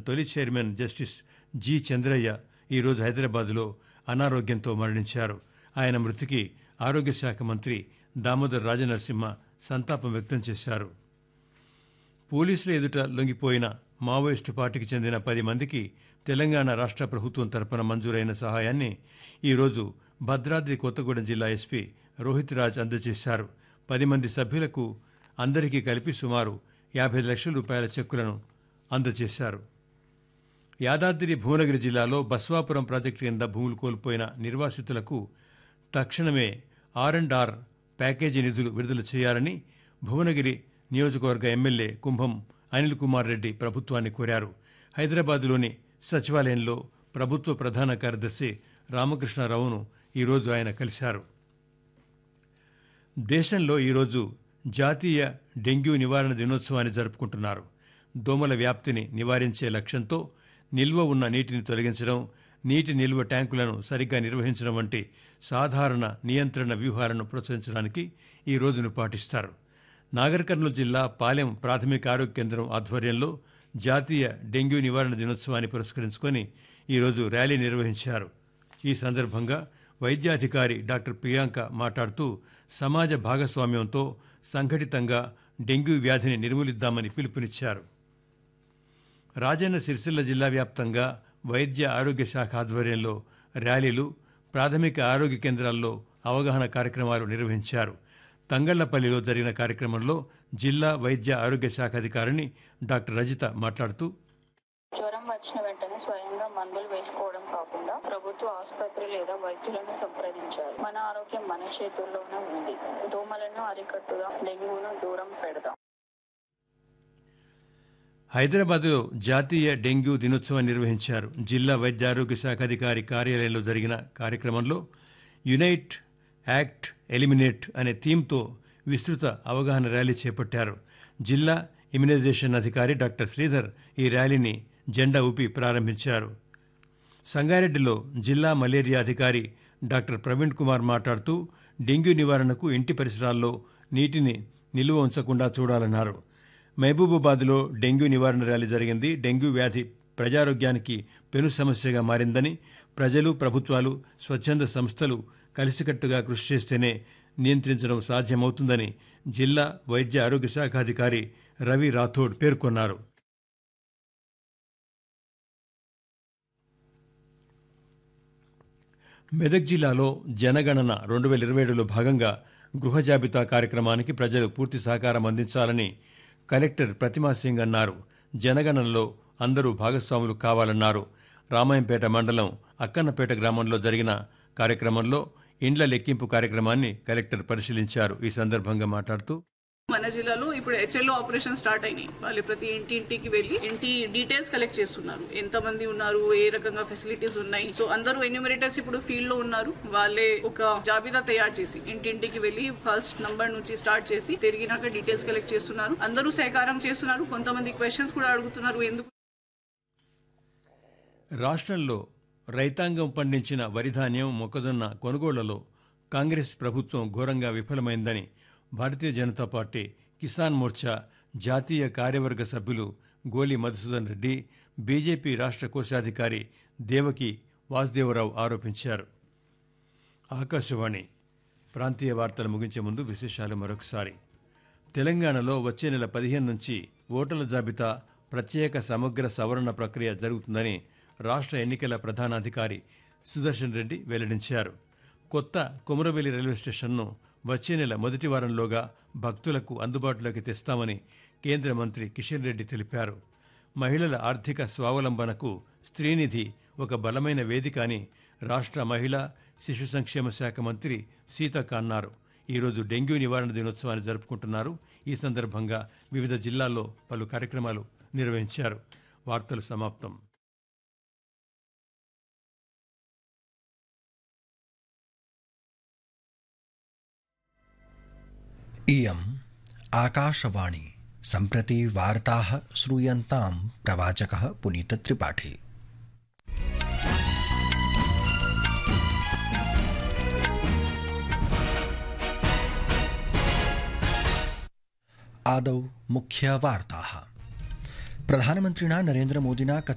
తొలి chairman justice G Chandraiah ఈరోజు హైదరాబాద్లో అనారోగ్యంతో మరణించారు ఆయన మృతికి ఆరోగ్య శాఖ మంత్రి దామోదర్ రాజనరసింహ సంతాపం వ్యక్తం చేశారు పోలీసుల ఎదుట లొంగిపోయిన మావోయిస్టు పార్టీకి చెందిన పది మందికి తెలంగాణ రాష్ట్ర ప్రభుత్వం తరపున మంజూరైన సహాయాన్ని ఈరోజు భద్రాద్రి కొత్తగూడెం జిల్లా ఎస్పీ రోహిత్ రాజ్ అందజేశారు పది మంది సభ్యులకు అందరికీ కలిపి సుమారు యాభై లక్షల రూపాయల చెక్కులను అందజేశారు యాదాద్రి భువనగిరి జిల్లాలో బస్వాపురం ప్రాజెక్టు కింద భూములు కోల్పోయిన నిర్వాసితులకు తక్షణమే ఆర్ అండ్ ఆర్ ప్యాకేజీ నిధులు విడుదల చేయాలని భువనగిరి నియోజకవర్గ ఎమ్మెల్యే కుంభం అనిల్ కుమార్ రెడ్డి ప్రభుత్వాన్ని కోరారు హైదరాబాద్లోని సచివాలయంలో ప్రభుత్వ ప్రధాన కార్యదర్శి రామకృష్ణారావును ఈరోజు ఆయన కలిశారు దేశంలో ఈరోజు జాతీయ డెంగ్యూ నివారణ దినోత్సవాన్ని జరుపుకుంటున్నారు దోమల వ్యాప్తిని నివారించే లక్ష్యంతో నిల్వ ఉన్న నీటిని తొలగించడం నీటి నిల్వ ట్యాంకులను సరిగ్గా నిర్వహించడం వంటి సాధారణ నియంత్రణ వ్యూహాలను ప్రోత్సహించడానికి ఈ రోజును పాటిస్తారు నాగర్ కర్నూలు జిల్లా పాలెం ప్రాథమిక ఆరోగ్య కేంద్రం ఆధ్వర్యంలో జాతీయ డెంగ్యూ నివారణ దినోత్సవాన్ని పురస్కరించుకొని ఈరోజు ర్యాలీ నిర్వహించారు ఈ సందర్భంగా వైద్యాధికారి డాక్టర్ ప్రియాంక మాట్లాడుతూ సమాజ భాగస్వామ్యంతో సంఘటితంగా డెంగ్యూ వ్యాధిని నిర్మూలిద్దామని పిలుపునిచ్చారు రాజన్న సిరిసిల్ల జిల్లా వ్యాప్తంగా వైద్య ఆరోగ్య శాఖ ఆధ్వర్యంలో ర్యాలీలు ప్రాథమిక ఆరోగ్య కేంద్రాల్లో అవగాహన కార్యక్రమాలు నిర్వహించారు తంగళ్లపల్లిలో జరిగిన కార్యక్రమంలో జిల్లా వైద్య ఆరోగ్య శాఖ అధికారిని డాక్టర్ రజిత మాట్లాడుతూ జ్వరం వచ్చిన వెంటనే స్వయంగా మందులు వేసుకోవడం కాకుండా ప్రభుత్వ ఆసుపత్రి లేదా వైద్యులను సంప్రదించాలి మన ఆరోగ్యం మన చేతుల్లోనే ఉంది దోమలను అరికట్టుగా డెంగ్యూను దూరం పెడదాం హైదరాబాద్లో జాతీయ డెంగ్యూ దినోత్సవం నిర్వహించారు జిల్లా వైద్య ఆరోగ్య శాఖ అధికారి కార్యాలయంలో జరిగిన కార్యక్రమంలో యునైట్ యాక్ట్ ఎలిమినేట్ అనే థీమ్తో విస్తృత అవగాహన ర్యాలీ చేపట్టారు జిల్లా ఇమ్యునైజేషన్ అధికారి డాక్టర్ శ్రీధర్ ఈ ర్యాలీని జెండా ఊపి ప్రారంభించారు సంగారెడ్డిలో జిల్లా మలేరియా అధికారి డాక్టర్ ప్రవీణ్ కుమార్ మాట్లాడుతూ డెంగ్యూ నివారణకు ఇంటి పరిసరాల్లో నీటిని నిల్వ ఉంచకుండా చూడాలన్నారు మహబూబాబాద్లో డెంగ్యూ నివారణ ర్యాలీ జరిగింది డెంగ్యూ వ్యాధి ప్రజారోగ్యానికి పెను సమస్యగా మారిందని ప్రజలు ప్రభుత్వాలు స్వచ్ఛంద సంస్థలు కలిసికట్టుగా కృషి చేస్తేనే నియంత్రించడం సాధ్యమవుతుందని జిల్లా వైద్య ఆరోగ్య శాఖ అధికారి రవి రాథోడ్ పేర్కొన్నారు మెదక్ జిల్లాలో జనగణన రెండు వేల ఇరవై ఏడులో భాగంగా గృహ జాబితా కార్యక్రమానికి ప్రజలు పూర్తి సహకారం అందించాలని కలెక్టర్ ప్రతిమా సింగ్ అన్నారు జనగణనలో అందరూ భాగస్వాములు కావాలన్నారు రామాయంపేట మండలం అక్కన్నపేట గ్రామంలో జరిగిన కార్యక్రమంలో ఇండ్ల లెక్కింపు కార్యక్రమాన్ని కలెక్టర్ పరిశీలించారు ఈ సందర్భంగా మాట్లాడుతూ మన జిల్లాలో ఇప్పుడు హెచ్ఎల్ఓ ఆపరేషన్ స్టార్ట్ అయినాయి వాళ్ళు ప్రతి ఇంటి ఇంటికి వెళ్ళి ఇంటి డీటెయిల్స్ కలెక్ట్ చేస్తున్నారు ఎంత మంది ఉన్నారు ఏ రకంగా ఫెసిలిటీస్ ఉన్నాయి సో అందరూ ఎన్యూమరేటర్స్ ఇప్పుడు ఫీల్డ్ లో ఉన్నారు వాళ్ళే ఒక జాబితా తయారు చేసి ఇంటింటికి వెళ్ళి ఫస్ట్ నంబర్ నుంచి స్టార్ట్ చేసి తిరిగినాక డీటెయిల్స్ కలెక్ట్ చేస్తున్నారు అందరూ సహకారం చేస్తున్నారు కొంతమంది క్వశ్చన్స్ కూడా అడుగుతున్నారు ఎందుకు రాష్ట్రంలో రైతాంగం పండించిన వరిధాన్యం మొక్కజొన్న కొనుగోళ్లలో కాంగ్రెస్ ప్రభుత్వం ఘోరంగా విఫలమైందని భారతీయ జనతా పార్టీ కిసాన్ మోర్చా జాతీయ కార్యవర్గ సభ్యులు గోలి మధుసూదన్ రెడ్డి బీజేపీ రాష్ట్ర కోశాధికారి దేవకి వాసుదేవరావు ఆరోపించారు ఆకాశవాణి ప్రాంతీయ వార్తలు ముగించే ముందు విశేషాలు మరొకసారి తెలంగాణలో వచ్చే నెల పదిహేను నుంచి ఓటర్ల జాబితా ప్రత్యేక సమగ్ర సవరణ ప్రక్రియ జరుగుతుందని రాష్ట్ర ఎన్నికల ప్రధానాధికారి సుదర్శన్ రెడ్డి వెల్లడించారు కొత్త కుమరవెల్లి రైల్వే స్టేషన్ను వచ్చే నెల మొదటి వారంలోగా భక్తులకు అందుబాటులోకి తెస్తామని కేంద్ర మంత్రి కిషన్ రెడ్డి తెలిపారు మహిళల ఆర్థిక స్వావలంబనకు స్త్రీనిధి ఒక బలమైన వేదిక అని రాష్ట్ర మహిళా శిశు సంక్షేమ శాఖ మంత్రి సీతక్క అన్నారు ఈరోజు డెంగ్యూ నివారణ దినోత్సవాన్ని జరుపుకుంటున్నారు ఈ సందర్భంగా వివిధ జిల్లాల్లో పలు కార్యక్రమాలు నిర్వహించారు వార్తలు సమాప్తం इयम् आकाशवाणी सम्प्रति वार्ताः श्रूयन्तां प्रवाचकः पुनीतत्रिपाठी आदौ मुख्यवार्ताः प्रधानमन्त्रिणा नरेन्द्रमोदिना